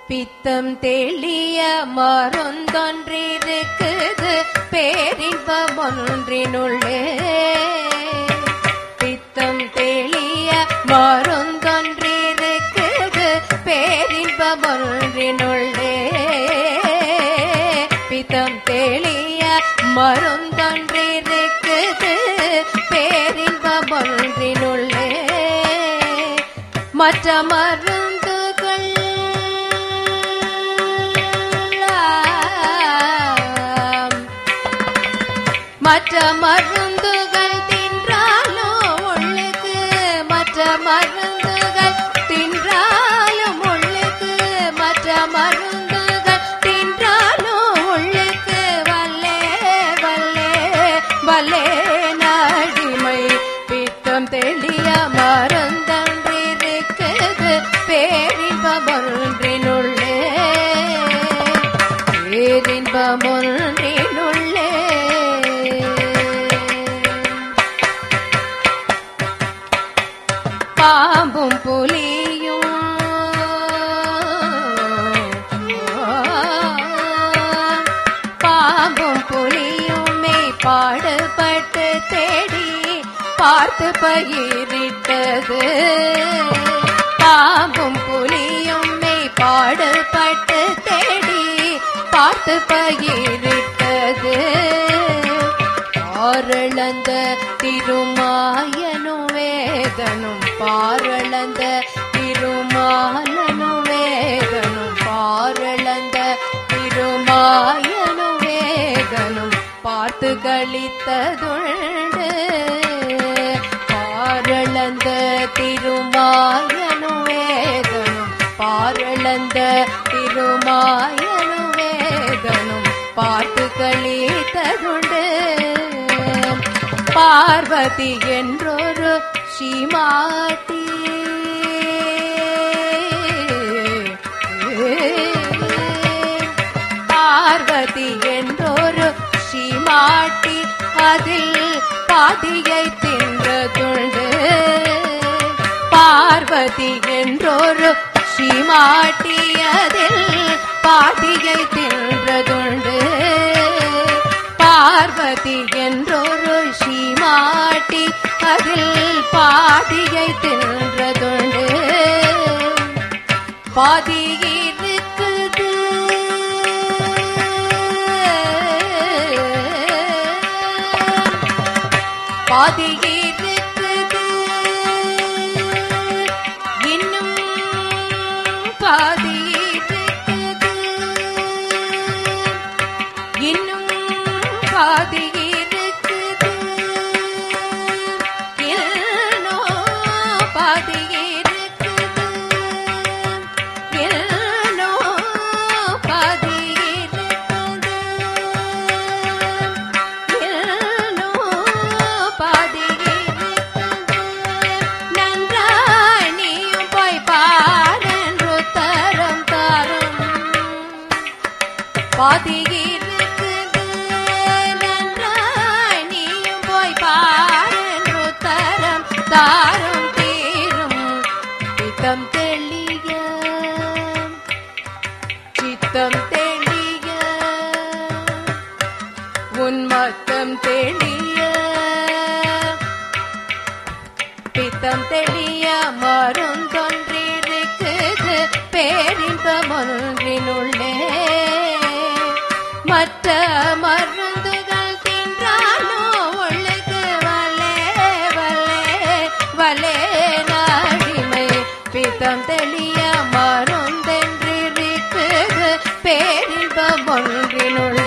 பித்தம் தெளிய மருந்தொன்றிருக்குது பேரின்பம் ஒன்றினுள்ளே பித்தம் தெளிய மருந்தொன்றிருக்குது பேரின்பம் ஒன்றினுள்ளே பித்தம் தெளிய மருந்தொன்றிருக்குது பேரின்பம் ஒன்றினுள்ளே மற்ற மருந்துகள் மற்ற மருந்துகள் தின்றாலும் உள்ளுக்கு மற்ற மருந்துகள் தின்றாலும் உள்ளுக்கு மற்ற மருந்துகள் தின்றாலும் உள்ளுக்கு வல்லே வல்லே வல்லே நாடிமை பித்தம் தெளிய மருந்தன்றிருக்குது பேரின்பம் ஒன்றினுள்ளே பேரின்பம் ஒன்றினுள்ளே பாம்பும் புலியும் பாம்பும் புலியுமே பாடுபட்டு தேடி பார்த்து பயிரிட்டது பாம்பும் புலியுமே பாடுபட்டு தேடி பார்த்து பயிரிட்டது பாரளந்த திருமாயனும் வேதனும் பாரளந்த திருமாலனும் வேதனும் பாரளந்த திருமாயனும் வேதனும் பார்த்து கழித்ததுண்டு பாரளந்த திருமாயனும் வேதனும் பாரளந்த திருமாயனும் வேதனும் பார்த்து கழித்ததுண்டு பார்வதி என்றொரு ஸ்ரீமாட்டி பார்வதி என்றொரு ஸ்ரீமாட்டி அதில் பாதியை தின்றதுண்டு பார்வதி என்றொரு ஸ்ரீமாட்டி அதில் பாதியை தின்றதுண்டு பார்வதி என்றொரு ஸ்ரீமாட்டி அதில் பாதியை தின்றதுண்டு பாதி இருக்குது பாதி இருக்குது இன்னும் பாதி இருக்குது இன்னும் பாதி இருக்குது இன்னும் பாதி இருக்குது இன்னும் பாதி இருக்குது இன்னும் பாதி இருக்குது நன்றாய் நீயும் போய் பாரென்று தரம் தரும் பாதி இருக்குது நன்றாய் நீயும் போய் பாரென்று தரம் தாரும் தீரும் சித்தம் தெளிய சித்தம் தெளிய உன்மத்தம் தெளிய பித்தம் தெளிய மருந்தொன்றிருக்குது பேரின்பம் ஒன்றினுள்ளே மற்ற மருந்துகள் தின்றாலும் உள்ளுக்கு வலே வலே வலே நாடிமை பித்தம் தெளிய மருந்தென்றிருக்குது பேரின்பம் ஒன்றினுள்ளே